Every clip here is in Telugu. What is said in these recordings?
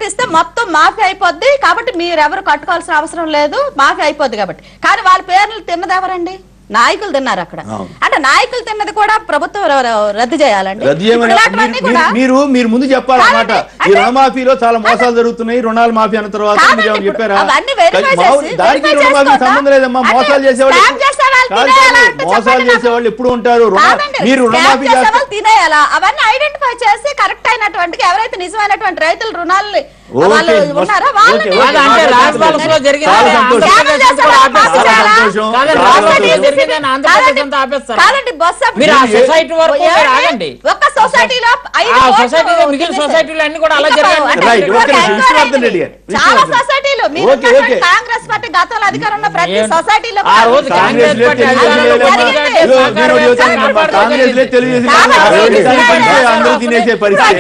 ఇస్తే మొత్తం మాఫీ అయిపోద్ది కాబట్టి మీరు ఎవరు కట్టుకోవాల్సిన అవసరం లేదు మాఫీ అయిపోద్ది కాబట్టి కానీ వాళ్ళ పేర్లు తిన్నది ఎవరండి నాయకులు తిన్నారు అక్కడ అవును. అంటే నాయకులు తిన్నది కూడా ప్రభుత్వం ర- ర- రద్దు చేయాలండి రద్దు చేయమని ఇలాంటివన్నీ మీరు- కూడా మీరు మీరు ముందు చెప్పాలన్నమాట కాదండి. ఈ అంటే- రుణమాఫీలో చాలా మోసాలు జరుగుతున్నాయి రుణాలు మాఫీ అన్న తర్వాత కాదండి, మీరు ఏమైనా ఇప్పుడు చెప్పారా అవన్నీ verify మా- చేసి, దానికి verify రుణమాఫీ చేసుకోవద్దా? సంబంధం లేదమ్మా అంటే మోసాలు చేసేవాళ్ళు scam చేసే వాళ్ళు కాదు, తినేయాలా కాదు. అంటే మోసాలు చెప్పండి చేసేవాళ్ళు ఎప్పుడు ఉంటారు రుణ కాదండి, మీరు scam రుణమాఫీ చేసే చేస్తారు వాళ్ళు తినేయాలా అవన్నీ ఐడెంటిఫై చేసి కరెక్ట్ అయినటువంటి ఎవరైతే నిజమైనటువంటి రైతులు రుణాలు ఓకే, వాళ్ళు మస్తు- ఉన్నారో ఓకే, వాళ్ళని ఓకే. కాదు అంటే రాజపాలెంలో జరిగింది చాలా అని సంతోషం. ఆంధ్రప్రదేశ్ చాలా అంతా ఆపేస్తారు. సంతోషం. కాదండి, చాలా రాజపాలెంలో సంతోషం. జరిగిందని ఆంధ్రప్రదేశ్ అంతా ఆపేస్తారు కాదండి బస్ మీరు ఆ సొసైటీ వరకు ఏమండి? మీరు ఆగండి ఒక్క సొసైటీలో ఐదు ఆ కోట్లు సొసైటీలో మిగిలిన తినేశారు. సొసైటీలు అన్ని కూడా అలా ఇంకా జరిగాయి. అంటే రైట్, ఇప్పుడు ఓకే, ఎంక్వైరీ విష్ణువర్ధన్ రెడ్డి గారు. చాలా విష్ణువర్ధన్. సొసైటీలు మీరు ఓకే, ఉన్నటువంటి ఓకే. కాంగ్రెస్ పార్టీ గతంలో అధికారం ఉన్న ప్రతి ఏం- సొసైటీలో ఆ కూడా రోజు కాంగ్రెస్ కాంగ్రెస్ లేదు, పార్టీ తెలుగుదేశం అధికారంలో లేదు, ఉంది జరిగింది. కాబట్టి ఇదిగో సహకారం మీరు వ్యవస్థను చెబుతాను, కాపాడుతూ కాంగ్రెస్ లేదు, జరిగింది. తెలుగుదేశం లేదు, చాలా ఆ రోజు మంది చనిపోయితే చేశారు. అందరూ తినేసే పరిస్థితి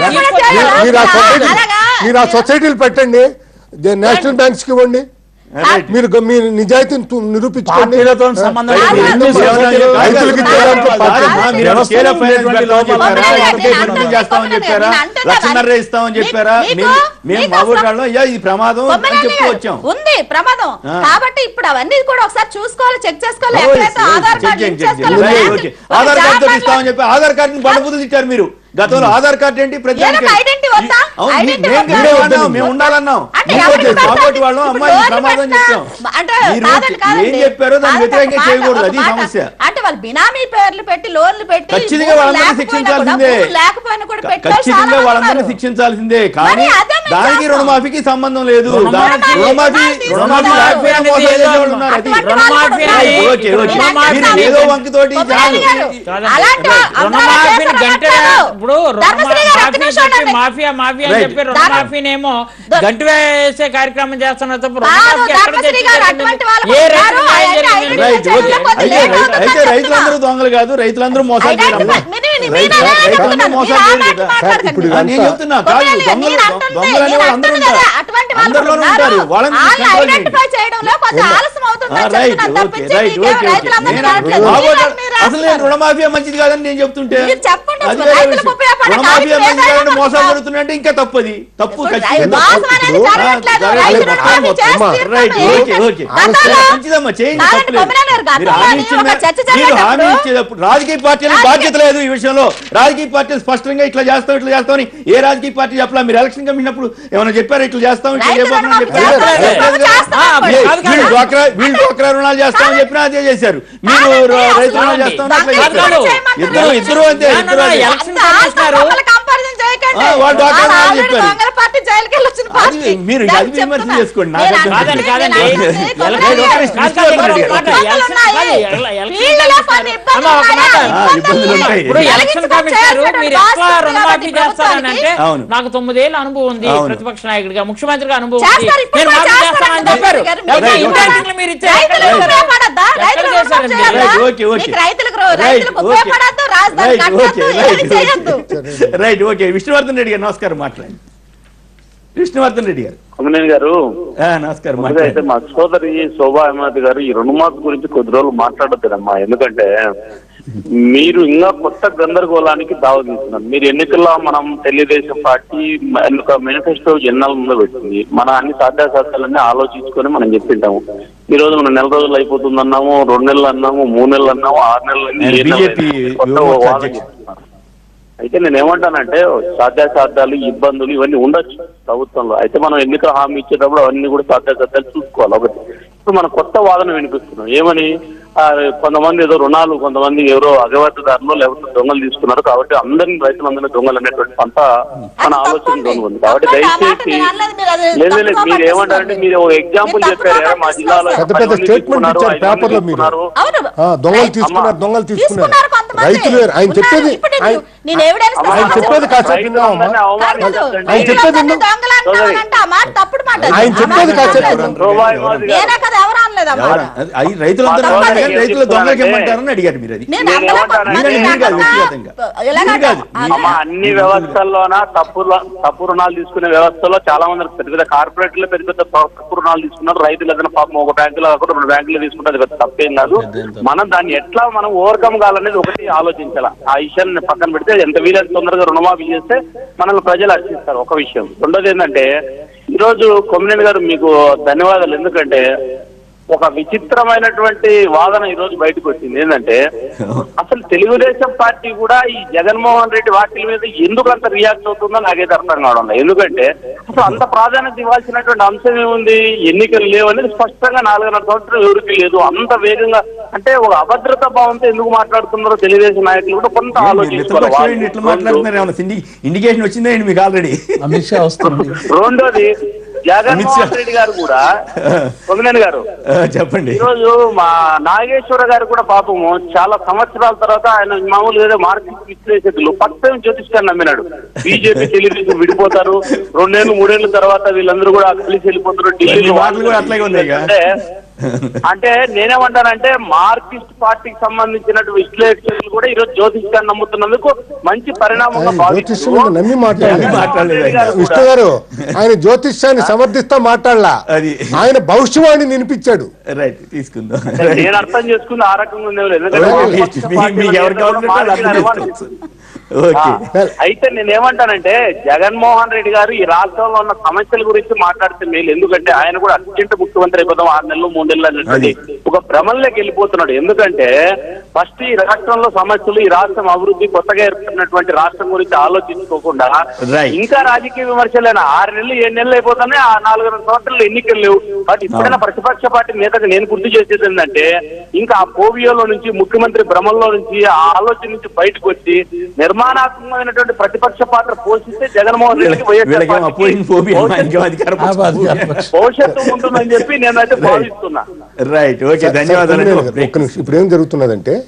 మీరు ఆ సొసైటీ అలాగా మీరు ఆ సొసైటీలు పెట్టండి దే- నేషనల్ బ్యాంక్స్ కి ఇవ్వండి రైట్. మీరు గ- మీ నిజాయితీని తు- నిరూపించుకోండి పార్టీలతో సంబంధం రైట్. లేదు. ఎందుకు రైతులకు రైతులకు ఇచ్చేదానికి కాదు, పార్టీ. మా మీరు వ్యవస్థ స్కేల్ ఆఫ్ ఫైనాన్స్ ఉండేటువంటి పెడతామని చెప్పారా? లోపాలు. లేకపోతే నేను విడుదల అంటున్నా, చేస్తామని నేను చెప్పారా అంటున్నా, లక్షన్నర మీకు- ఇస్తామని చెప్పారా మీకు- మేము- మేము మీకు మా అసలు- ఊళ్ళో అయ్యా ఇది ప్రమాదం అని కొమ్మరాని చెప్తూ గారు, వచ్చాం ఉంది ప్రమాదం ఆ. కాబట్టి ఇప్పుడు అవన్నీ కూడా ఒకసారి చూసుకోవాలి చెక్ చేసుకోవాలి ఓ, ఎక్కడైతే ఓ, ఆధార్ చెక్ కార్డు చేయండి, లింక్ చెక్ చేయండి. చేసుకోవాలి రైట్, బ్యాంక్ ఓకే. ఒక ఆధార్ కార్డు జాబ్ ఇస్తామని చెప్పి ఆధార్ కార్డుని బండబుద్ధి ఇచ్చారు మీరు గతంలో ఆధార్ కార్డు ఏంటి ప్రతి ఏదైనా దానికి? ఐడెంటిటీ వద్దా? అవును, మీ- ఐడెంటిటీ మేము వద్దా? మీరే అన్నాం, మేము ఉండాలన్నాం అంటే ఇంకోటి ఎవరికి పెడతారు? కాబట్టి వాళ్ళం ఇప్పుడు అమ్మాయి లోన్లు ప్రమాదం పెట్టినా, చెప్పాం అంటే మీరు కాదండి, కాదండి. ఏం చెప్పారో దాన్ని కాదండి, వ్యతిరేకంగా ఒక మాట, చేయకూడదు ఒక అది మాట. సమస్య అంటే వాళ్ళు బినామీ పేర్లు పెట్టి లోన్లు పెట్టి ఖచ్చితంగా భూములు వాళ్ళందరినీ లేకపోయినా శిక్షించాల్సిందే. కూడా, భూములు లేకపోయినా కూడా ఖ- పెట్టారు ఖచ్చితంగా చాలా వాళ్ళందరినీ ఉన్నారు. శిక్షించాల్సిందే కానీ మరి అదే మేము దానికి చేస్తాం. రుణమాఫీకి సంబంధం లేదు దా- రుణమాఫీ- రుణమాఫీ రుణమాఫీ రుణమాఫీ తీసుకున్నారు. లేకపోయినా మోసం చేసేవాళ్ళు ఉన్నారు అది అటువంటి రుణమాఫీ వాళ్ళు అనేది ఉన్నారు. Okay, okay. రుణమాఫీ మీరు ఏదో వంకతోటి కొమ్మరాని చాలు. గారు, కాదండి. అలాంటి రైట్. అందరూ రుణమాఫీని చేశారు గంట అనట్లేదు. ఇప్పుడు ధర్మశ్రీ గారు ఒక్క రుణమాఫీ నిమిషం చెప్పి ఉండండి. మాఫియా మాఫియా అని రైట్. చెప్పి రుణమాఫీనేమో ధర్- గంట వేసే కార్యక్రమం చేస్తున్నారు తప్ప కాదు, రుణమాఫీ ఎక్కడ ధర్మశ్రీ గారు అటువంటి వాళ్ళు ఏ ఉన్నారు. రైతు న్యాయం ఆయన జరిగింది? ఐడెంటిఫై రైట్ ఓకే చేయడంలో అయితే లేట్ రై- అవుతుందని అయితే చెప్తున్నా. రైతులందరూ దొంగలు కాదు రైతులందరూ మోసాలు ఐడెంటిఫై- చేయరమ్మా. మీరు- మీరు- రైతు- మీరు రైతులందరూ అడుగుతున్నారు. మోసాలు మీరు చేయరు అలాంటి కదా. మాట్లాడకండి. ఇప్పుడు ఆ, నేను ఇదంతా- చెప్తున్నా కాదు కొమ్మరాని దొంగలు నేను అంటుంది, దొంగలు నేను అనేవాళ్ళు అందరూ అంటుంది ఉంటారు కదా, అటువంటి వాళ్ళు అందరిలోనూ ఉన్నారు. ఉంటారు వాళ్ళని వాళ్ళని కంట్రోల్ చేయండి. ఐడెంటిఫై చేయడంలో కొంచెం ఆలస్యం అవుతుందని ఆ, రైట్ చెప్తున్నా ఓకే తప్పించి రైట్ మీకేం ఓకే ఓకే రైతులందరినీ నేను అనట్లేదు. బాగోదా- మీరు- మీరు అసలు నేను రుణమాఫియా మంచిది కాదని నేను చెప్తుంటే మీరు చెప్పండి అది అసలు వేరే రైతులకు విషయం. ఉపయోగపడే రుణమాఫియా కార్యక్రమం మంచిది కాదని ఏదైనా మోసాలు ఉందా? జరుగుతున్నాయంటే ఇంకా తప్పది తప్పు ఇప్పుడు ఖచ్చితంగా మోసం తప్పు. అనేది ఆ, జరగట్లేదు. జరగలేదు. రైతులు మొత్తం రుణమాఫీ మొత్తం. చేసి రైట్ తీరుతారు. ఓకే ఓకే గతంలో మంచిదమ్మా చేయండి కాదండి, తప్పులేదు. కొమ్మరాని గారు మీరు గతంలో హామీ ఇచ్చిన ఒక చర్చ మీరు హామీ జరిగేటప్పుడు ఇచ్చేటప్పుడు రాజకీయ పార్టీలకు రాజకీయ- బాధ్యత లేదు ఈ విషయంలో రాజకీయ పార్టీలు స్పష్టంగా ఇట్లా చేస్తాం ఇట్లా చేస్తామని ఏ రాజకీయ పార్టీ చెప్పలా మీరు ఎలక్షన్ కమిషన్ అప్పుడు ఏమైనా చెప్పారు ఇట్లా చేస్తాం ఇట్లా రైతు చేయబోతున్నాం రుణమాఫీ చెప్పారు చేస్తాం, చెప్పలేదు కదా? చేస్తాం, ఆ, చెప్పండి. కాదు కదా. వీళ్ళు డ్వాక్రా వీళ్ళు డ్వాక్రా రుణాలు చేస్తామని చెప్పినా అదే చేశారు మీరు కాదండి, ర- రైతు అసలు రుణాలు చేస్తామని అట్లా కాదు, చేశారు కాదు. ఇద్దరు ఇద్దరు అంతే నా, నా, ఇద్దరు నా, అంతే. ఎలక్షన్ అంత కమిషనరు ఆస్తి comparison చేయకండి. ఆ, వాళ్ళు డాక్టర్ వాళ్ళు అని already చెప్పారు. దొంగల పార్టీ జైలుకి వెళ్ళొచ్చిన అది పార్టీ. మీరు దాన్ని అది విమర్శ చెప్తున్నా. చేసుకోండి, నాకు నేను అర్థం కాదండి, అంటే కాదండి. నేను ఎలక్షన్- అంటే ఎలక్షన్- కొమ్మరాని గారు. ఎలక్షన్- కాదు, కాదు, ఇక్కడ ఒక ఎలక్షన్- మాట, ఇబ్బందులు ఎలక్షన్ ఉన్నాయి. కాదు, ఎల- ఎలక్షన్ వీళ్ళలో కొన్ని ఇబ్బందులు అమ్మ, ఒక ఉన్నాయి. మాట. ఆ, ఇబ్బందులు ఉంటాయి. ఇప్పుడు ఎలక్షన్ ఎలక్షన్ కమిషనర్ చేసేటువంటి మీరు ఎట్లా బాధ్యత రుణమాఫీ కాబట్టి చేస్తారని అంటే అవును. నాకు తొమ్మిదేళ్ళ అనుభవం ఉంది అవును. ప్రతిపక్ష నాయకుడిగా ముఖ్యమంత్రిగా అనుభవం ఉంది చేస్తారు, ఇప్పుడు నేను కూడా మాఫీ చేస్తారు చేస్తానని అంటారు చెప్పారు గారు. అయితే రైట్, ఇండైరెక్ట్లీ మీరు ఇచ్చారు రైతులకు ఉపయోగపడద్దా? ఎక్కడ రైతులకు చేశారండి? ఉపయోగపడద్దా? Right, okay, okay. మీకు రైతులకు రైట్, రైతులకు ఓకే. ఉపయోగపడద్దు రాజధాని రైట్, కట్టద్దు ఓకే, ఏమి రైట్, చేయొద్దు okay. Right okay Vishnuvardhan Reddy garu నమస్కారం మాట్లాడండి విష్ణువర్ధన్ రెడ్డి గారు అమ్మనేని గారు ఆ, నమస్కారం ముందుగా అయితే మాట్లాడండి మా సోదరి శోభా అహ్మద్ గారు ఈ రుణమాఫీ గురించి కొద్ది రోజులు మాట్లాడతారమ్మా ఎందుకంటే మీరు ఇంకా కొత్త గందరగోళానికి దావ తీస్తున్నారు మీరు ఎన్నికల్లో మనం తెలుగుదేశం పార్టీ ఒక మేనిఫెస్టో ఎన్నాళ్ళ ముందు పెట్టింది మన అన్ని సాధ్యాసాధ్యాలన్నీ ఆలోచించుకొని మనం చెప్పింటాము ఈ రోజు మనం నెల రోజులు అయిపోతుంది అన్నాము రెండు నెలలు అన్నాము మూడు నెలలు అన్నాము ఆరు నెలలు అయింది, నేను ఏడు నెలలు BJP అయింది. కొత్త యువమోర్చా వాదన అధ్యక్షుడు. చెప్తున్నారు. అయితే నేను ఏమంటానంటే సాధ్యాసాధ్యాలు ఇబ్బందులు ఇవన్నీ ఉండొచ్చు ప్రభుత్వంలో అయితే మనం ఎన్నికల హామీ ఇచ్చేటప్పుడు అవన్నీ కూడా సాధ్యాసాధ్యాలు చూసుకోవాలి ఒకటి ఇప్పుడు మనం కొత్త వాదన వినిపిస్తున్నాం ఏమని ఆ, కొంతమంది ఏదో రుణాలు కొంతమంది ఎవరో అగవద్దదారులు లేకపోతే దొంగలు తీసుకున్నారు కాబట్టి అందరిని రైతులందరినీ దొంగలు అనేటువంటి పంత మన అది ఆలోచన తప్పండి. దొంగ ఉంది కాబట్టి తప్పండి. ఆ మాట దయచేసి మీరు అనలేదు. మీరు అది లేదు లేదు తప్పుగా మీరు ఏమంటారంటే పట్టిస్తున్నారు. మీరు ఒక ఎగ్జాంపుల్ మీరు చెప్పారు తప్పుగా "ఏరా, మా జిల్లాలో పట్టిస్తున్నారు. పెద్ద పెద్ద పది మంది స్టేట్మెంట్ తీసుకున్నారు, ఇచ్చారు ఐదు మంది పేపర్లో మీరు. తీసుకున్నారు. అవును ఆ, దొంగలు రైతు- తీసుకున్నారు దొంగలు తీసుకున్నారు తీసుకున్నారు కొంతమంది. రైతులు వేరు. ఆయన ఉన్నారు. చెప్పేది ఇప్పుడు ఆయన- నేను ఎవిడెన్స్ అమ్మా, ఆయన తెస్తాను. చెప్పేది కాసేపు రైతులందరినీ విన్నావమ్మా? కాదు, అవమానించొద్దండి. ఆయన చెప్పేది రైతులందరినీ విన్నాం. దొంగలు అంటామనంటే ఆ మాట తప్పుడు మాట ఆయన ఆ చెప్పేది మాట కాసేపు అనలేదు. విన్నాం. రూపాయి మాదిరి నేనే కదా ఎవరు అనలేదు ఆ మాట ఎవరు? అది- అది రైతులందరూ తప్పండి. ఉన్నారు ఏం ఏం రైతుల దొంగలకి చెప్తున్నానంటే- ఇమ్మంటారని అడిగారు మీరు అది నేను నేను అందులో ఏమంటానంటే- కొంతమంది మీరు కాదు, కాకుండా వ్యక్తిగతంగా. ఎలాగ మీరు కాదు, ఆ- మీరు అమ్మ అన్ని వ్యవస్థల్లోన తప్పు రు- తప్పు రుణాలు తీసుకునే వ్యవస్థలో చాలా మంది పెద్ద పెద్ద కార్పొరేట్లు పెద్ద పెద్ద తప్పు రుణాలు తీసుకున్నారు రైతులు ఏదైనా పాపం ఒక బ్యాంకులో కాకుండా రెండు బ్యాంకులు తీసుకుంటే అది పెద్ద తప్పేం కాదు మనం దాన్ని ఎట్లా మనం ఓవర్కమ్ కావాలనేది ఒకటి ఆలోచించాలి ఆ విషయాన్ని పక్కన పెడితే ఎంత వీలైతే తొందరగా రుణమాఫీ చేస్తే మనల్ని ప్రజలు హర్షిస్తారు ఒక విషయం రెండోది ఏంటంటే ఈరోజు కొమ్మినేని గారు మీకు ధన్యవాదాలు ఎందుకంటే ఒక విచిత్రమైనటువంటి వాదన ఈ రోజు బయటకు వచ్చింది ఏంటంటే అసలు తెలుగుదేశం పార్టీ కూడా ఈ జగన్మోహన్ రెడ్డి వాటిల మీద ఎందుకు అంత రియాక్ట్ అవుతుందో నాకైతే అర్థం కావడం లేదు. ఎందుకంటే అసలు అంత ప్రాధాన్యత ఇవ్వాల్సినటువంటి అంశం ఏముంది ఎన్నికలు లేవు అనేది స్పష్టంగా నాలుగున్నర సంవత్సరం ఎవరికి లేదు అంత వేగంగా అంటే ఒక అభద్రత భావంతో ఎందుకు మాట్లాడుతున్నారో తెలుగుదేశం నాయకులు కూడా కొంత మీరు ఆలోచించుకోవాలి మిత్రపక్షం ఏంటి ఇట్లా మాట్లాడుతున్నారు ఏమన్నా ఇండి- ఇండికేషన్ వచ్చిందా ఏంటి మీకు ఆల్రెడీ అమిత్ షా వస్తుంది రెండోది జగన్మోహన్ రెడ్డి గారు కూడా పొంగినేని గారు చెప్పండి ఈ రోజు మా నాగేశ్వర గారు కూడా పాపము చాలా సంవత్సరాల తర్వాత ఆయన మామూలుగా ఏదో మార్కెట్ విశ్లేషకులు పక్కన జ్యోతిష్కాన్ని నమ్మినాడు బీజేపీ తెలుగుదేశం విడిపోతారు రెండేళ్ళు మూడేళ్ల తర్వాత వీళ్ళందరూ కూడా కలిసి వెళ్ళిపోతారు మీ ఢిల్లీలో మాటలు కూడా అట్లాగే ఉన్నాయి ఇక. అంటే అంటే నేనేమంటానంటే మార్క్సిస్ట్ పార్టీకి సంబంధించినట్టు విశ్లేషకులు కూడా ఈరోజు జ్యోతిష్కాన్ని నమ్ముతున్నందుకు మంచి పరిణామంగా ఆయన భావిస్తూ జ్యోతిష్యం నమ్మి మాట్లాడాలి నమ్మి మాట్లాడలేదు ఆయన. గారు కూడా- విష్ణు గారు ఆయన జ్యోతిష్యాన్ని సమర్థిస్తా మాట్లాడలా అది. ఆయన భవిష్యవాణిని వినిపించాడు రైట్ తీసుకుందాం నేను అర్థం చేసుకుంది ఆ రకంగా ఉందేమో లేదు. ఎందుకంటే ఓకే, వామపక్ష మీ- పార్టీల మీకు ఎవరు నేతలు కావాలంటే వాళ్ళు అర్థం మార్చిన చేసుకోవచ్చు ఓకే ఆ, అయితే నేనేమంటానంటే జగన్మోహన్ రెడ్డి గారు ఈ రాష్ట్రంలో ఉన్న సమస్యల గురించి మాట్లాడితే మేలు ఎందుకంటే ఆయన కూడా అత్యంత ముఖ్యమంత్రి అయిపోతాం ఆరు నెలలు మూడు నెలలు అనేటువంటి ఒక భ్రమంలోకి వెళ్ళిపోతున్నాడు ఎందుకంటే ఫస్ట్ ఈ రాష్ట్రంలో సమస్యలు ఈ రాష్ట్రం అభివృద్ధి కొత్తగా ఏర్పడినటువంటి రాష్ట్రం గురించి ఆలోచించుకోకుండా Right. ఇంకా రాజకీయ విమర్శలేనా ఆరు నెలలు ఏడు నెలలు అయిపోతున్నాయి ఆ నాలుగున్నర సంవత్సరాలు ఎన్నికలు లేవు బట్ ఇప్పుడైనా ప్రతిపక్ష పార్టీ నేతగా నేను గుర్తు చేసేది ఏంటంటే ఇంకా ఆ పోవియోలో నుంచి ముఖ్యమంత్రి భ్రమంలో నుంచి ఆ ఆలోచన నుంచి బయటకు వచ్చి నిర్మాణాత్మకమైనటువంటి ప్రతిపక్ష పాత్ర పోషిస్తే జగన్మోహన్ రెడ్డి వీళ్ళకేమో అపోయింగ్ ఫోబియా ఇంకేమో అధికార ఆ, అధికార పక్షం. భవిష్యత్తు ఉంటుందని చెప్పి నేనైతే భావిస్తున్నా రైట్ ఓకే ధన్యవాదాలు ఒక్క నిమిషం ఇప్పుడు ఏం జరుగుతున్నదంటే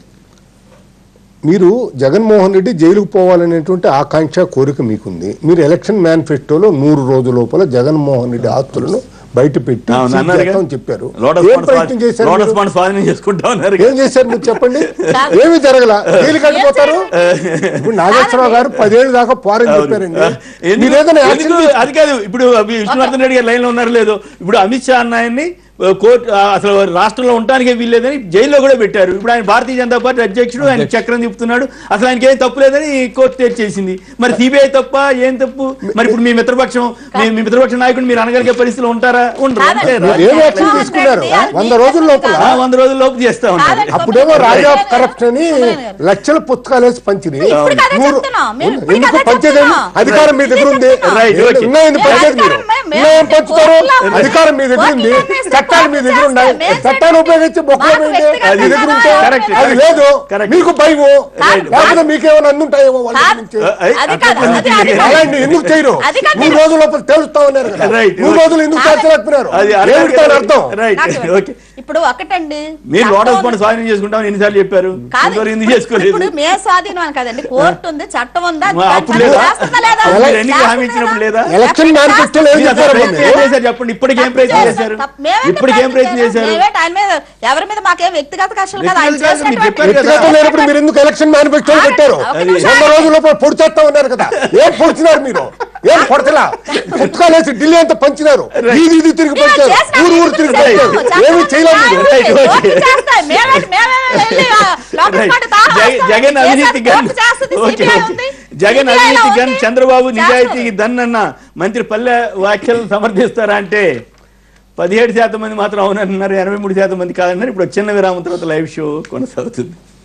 మీరు జగన్మోహన్ రెడ్డి జైలుకు పోవాలనేటువంటి ఆకాంక్ష కోరిక మీకుంది మీరు ఎలక్షన్ మేనిఫెస్టోలో నూరు రోజుల లోపల జగన్మోహన్ రెడ్డి ఆస్తులను బయట పెట్టి అవును, సీజ్ అన్నారుగా. చేస్తామని చెప్పారు లోటస్ ఏం ఫండ్ ప్రయత్నం స్వా- చేశారు లోటస్ మీరు? ఫండ్ స్వాధీనం చేసుకుంటా ఉన్నారు ఏం చేశారు మీరు చెప్పండి ఏమి జరగల జైలు కట్టిపోతారు ఇప్పుడు నాగేశ్వరరావు గారు పదేళ్ళు దాకా పోరని చెప్పారండి ఎందుకు- మీరు ఏదైనా యాక్షన్ ఎందుకు- అది కాదు ఇప్పుడు అభి- విష్ణువర్ధన్ రెడ్డి గారు లైన్ లో ఉన్నారు లేదు ఇప్పుడు అమిత్ షా అన్న ఆయన్ని కోర్టు ఆ, అసలు రాష్ట్రంలో ఉండటానికే వీల్లేదని జైల్లో కూడా పెట్టారు ఇప్పుడు ఆయన భారతీయ జనతా పార్టీ అధ్యక్షుడు ఆయన చక్రం తిప్పుతున్నాడు అసలు ఆయనకి ఏం తప్పు లేదని కోర్టు తేల్చేసింది మరి సిబిఐ తప్ప ఏం తప్పు మరి ఇప్పుడు మీ మిత్రపక్షం మీ మీ మిత్రపక్ష నాయకుడు మీరు అనగలిగే పరిస్థితిలో ఉంటారా ఉండరు అంతే కాదండి. రా. ఏం యాక్షన్ తీసుకున్నారు వంద రోజుల లోపల ఆ, వంద రోజుల లోపు చేస్తా ఉంటారు కాదండి. అప్పుడేమో రాజా ఆఫ్ కరప్షన్ అని సుమన్ గారు. లక్షల పుస్తకాలు వేసి పంచింది ఇప్పుడు అదే నూరు- చెప్తున్నాం. మేము ఇప్పుడు ఎందుకు అదే పంచేది చెప్తున్నాం. అధికారం మీ దగ్గర ఉంది Right, okay. ఉన్నాయండి పంచేది మీరు అధికారం మేము- మేము ఉన్నాయని పంచుతారు కోర్టులో ఉంది. అధికారం మీ దగ్గర ఉంది కోర్టులో ఉంది. చట్టాలు మీ దగ్గర ఉన్నాయి మేము చట్టాన్ని ఉపయోగించి బొక్కలో మాకు వేయండి. వ్యక్తిగతంగా అది దగ్గర ఉంటే Correct, అది correct. లేదు Correct. మీకు భయము Right. లేకపోతే మీకేమైనా అందుంటాయేమో వాళ్ళ కాదు. నుంచి ఐ- అది కాదు, అట్లా అది- అది కాదు. అలాంటి ఎందుకు చేయరు అది కాదు. మూడు రోజుల లోపల తెలుస్తా ఉన్నారు కదా Right. మూడు రోజులు ఎందుకు కాదు. చేర్చలేకపోయినారు అది ఏమిటి దాని అర్థం రైట్ నాకు ఓకే ఇప్పుడు ఒకటండి మీరు చట్టం లోటస్ ఉంది. ఫండ్ స్వాధీనం చేసుకుంటామని ఎన్నిసార్లు చెప్పారు కాదు ఇంతవరకు ఎందుకు ఇప్పుడు- చేసుకోలేదు ఇప్పుడు మే స్వాధీనం అని కదండి కోర్టు ఉంది చట్టం ఉందా మా అప్పుడు దాన్ని లేదా? చేస్తుందా లేదా? మీరు ఎన్నికలు హామీ చేస్తుందా ఇచ్చినప్పుడు లేదా? ఎలక్షన్ మేనిఫెస్టోలో ఏం మీరు అసలు చెప్పారు ప్రయత్నం ఏం చేశారు చెప్పండి ఇప్పటికి ఏం ప్రయత్నం చేశారు తప్ప- మేమేంటి ఇప్పటికి ఏం ప్రయత్నం చేశారు మేమేంటి ఆయన మీద ఎవరి మీద మాకేం వ్యక్తిగత కష్టాలు కాదు ఆయన వ్యక్తిగత కాదు, మీరు చేసినటువంటి- చెప్పారు కదా. వ్యక్తిగతం లేనప్పుడు మీరు ఎందుకు ఎలక్షన్ మేనిఫెస్టో ఆగండి, పెట్టారు ఒక నిమిషం వంద ఆగండి. రోజుల లోపల పొడి చేస్తా ఉన్నారు కదా ఏం పొడిచినారు మీరు ఏం పొడచలా పుస్తకాలు వేసి ఢిల్లీ అంతా పంచినారు ఇది ఇది తిరిగి మేము పంచారు చేసినాం, ఊరు ఊరు తిరిగి చేసినాం, పంచారు చేస్తాం. ఏమి చేయలేదు మీరు చేస్తాం, Right, okay. కోర్టు చేస్తాయి. మేమేంటి, మేమే వెళ్ళి, ఆ, లోపల Right. పడి తాళం జగ- వేస్తాం. జగన్ చేసేది అవినీతి గన్ కోర్టు చేస్తుంది, ఓకే, CBI ఓకే. ఉంది. జగన్ CBI లో అవినీతి గన్ ఉంది. చంద్రబాబు చేస్తుంది. నిజాయితీకి దన్ అన్న మంత్రి పల్లె వ్యాఖ్యలు సమర్థిస్తారా అంటే పదిహేడు శాతం మంది మాత్రం అవునంటున్నారు ఎనభై మూడు శాతం మంది కాదన్నారు ఇప్పుడు చిన్న విరామం తర్వాత లైవ్ షో కొనసాగుతుంది